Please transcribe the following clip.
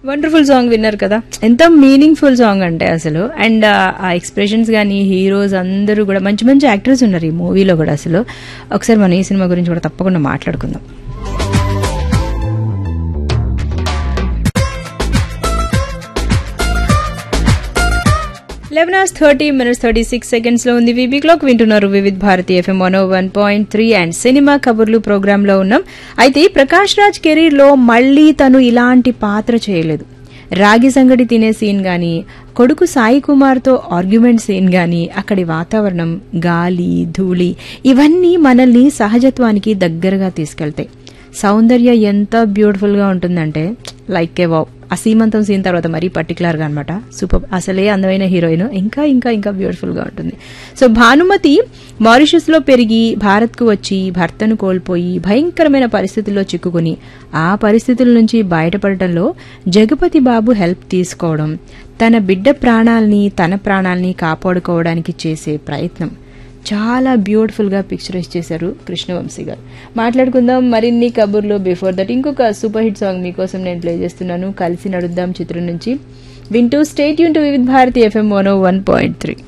wonderful song విన్నారు కదా ఎంత మీనింగ్ఫుల్ సాంగ్ అంటే అసలు అండ్ ఆ ఎక్స్ప్రెషన్స్ కానీ హీరోస్ అందరూ కూడా మంచి మంచి యాక్టర్స్ ఉన్నారు ఈ మూవీలో కూడా అసలు ఒకసారి మనం ఈ సినిమా గురించి కూడా తప్పకుండా మాట్లాడుకుందాం eleven hours thirty minutes thirty six seconds లో ఉంది వీబీ క్లాక్ వింటున్నారు Vividh Bharati FM one one point three and cinema కబుర్లు ప్రోగ్రామ్ లో ఉన్నాం అయితే ప్రకాష్ రాజ్ కెరీర్ లో మళ్ళీ తను ఇలాంటి పాత్ర చేయలేదు రాగి సంగటి తినే సీన్ గాని కొడుకు సాయి కుమార్తో ఆర్గ్యుమెంట్ సీన్ గాని అక్కడి వాతావరణం గాలి ధూళి ఇవన్నీ మనల్ని సహజత్వానికి దగ్గరగా తీసుకెళ్తాయి సౌందర్య ఎంత బ్యూటిఫుల్ గా ఉంటుందంటే లైక్ ఏ వావ్ ఆ సీమంతం సీన్ తర్వాత మరీ పర్టికులర్ గా అనమాట సూపర్ అసలే అందమైన హీరోయిన్ ఇంకా ఇంకా ఇంకా బ్యూటిఫుల్ గా ఉంటుంది సో భానుమతి మారిషస్ లో పెరిగి భారత్ కు వచ్చి భర్తను కోల్పోయి భయంకరమైన పరిస్థితుల్లో చిక్కుకుని ఆ పరిస్థితుల నుంచి బయటపడటంలో జగపతి బాబు హెల్ప్ తీసుకోవడం తన బిడ్డ ప్రాణాల్ని తన ప్రాణాల్ని కాపాడుకోవడానికి చేసే ప్రయత్నం చాలా బ్యూటిఫుల్ గా పిక్చరైజ్ చేశారు కృష్ణవంశీ గారు మాట్లాడుకుందాం మరిన్ని కబుర్లు బిఫోర్ దట్ ఇంకొక సూపర్ హిట్ సాంగ్ మీకోసం నేను ప్లే చేస్తున్నాను కలిసి నడుద్దాం చిత్రం నుంచి వింటూ స్టేట్ యూన్ to Vividh Bharati FM one one point three